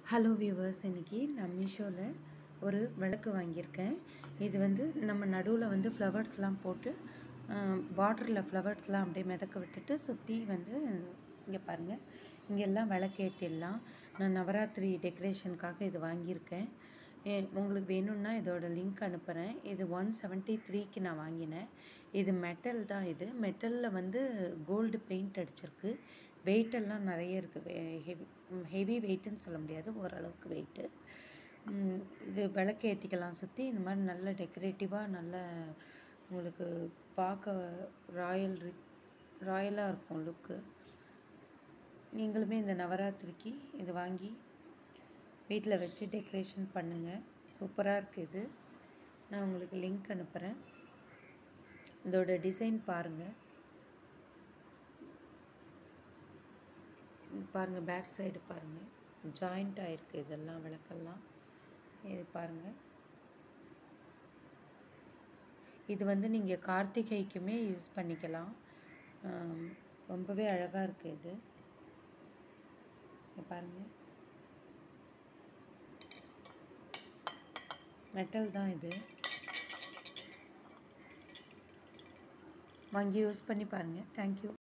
hello viewers இன்னைக்கு நான் மீஷோவில் ஒரு விளக்கு வாங்கியிருக்கேன் இது வந்து நம்ம நடுவில் வந்து ஃப்ளவர்ஸ்லாம் போட்டு வாட்டரில் ஃப்ளவர்ஸ்லாம் அப்படியே மிதக்க விட்டுட்டு சுற்றி வந்து இங்கே பாருங்கள் இங்கெல்லாம் விளக்கேற்றிடலாம் நான் நவராத்திரி டெக்கரேஷனுக்காக இது வாங்கியிருக்கேன் ஏ- உங்களுக்கு வேணும்னா இதோட லிங்க் அனுப்புகிறேன் இது ஒன் செவன்ட்டி த்ரீக்கு நான் வாங்கினேன் இது மெட்டல் தான் இது மெட்டலில் வந்து கோல்டு பெயிண்ட் அடிச்சிருக்கு வெயிட் எல்லாம் நிறைய இருக்குது ஹெவி ஹெவி வெயிட்டுன்னு சொல்ல முடியாது ஓரளவுக்கு வெயிட்டு இது விளக்கு ஏற்றிக்கலாம் சுற்றி இந்த மாதிரி நல்ல டெக்கரேட்டிவாக நல்ல உங்களுக்கு பார்க்க ராயல் ராயலாக இருக்கும் லுக்கு நீங்களுமே இந்த நவராத்திரிக்கு இது வாங்கி வீட்டில் வச்சு டெக்கரேஷன் பண்ணுங்கள் சூப்பராக இருக்குது இது நான் உங்களுக்கு லிங்க் அனுப்புகிறேன் இதோட டிசைன் பாருங்கள் பாருங்கள் பேக் சைடு பாருங்கள் ஜாயிண்ட் ஆகிருக்கு இதெல்லாம் விளக்கெல்லாம் இது பாருங்கள் இது வந்து நீங்கள் கார்த்திகைக்குமே யூஸ் பண்ணிக்கலாம் ஆம், ரொம்பவே அழகாக இருக்குது இது இங்க பாருங்கள் மெட்டல் தான் இது வாங்கி யூஸ் பண்ணி பாருங்கள் தேங்க்யூ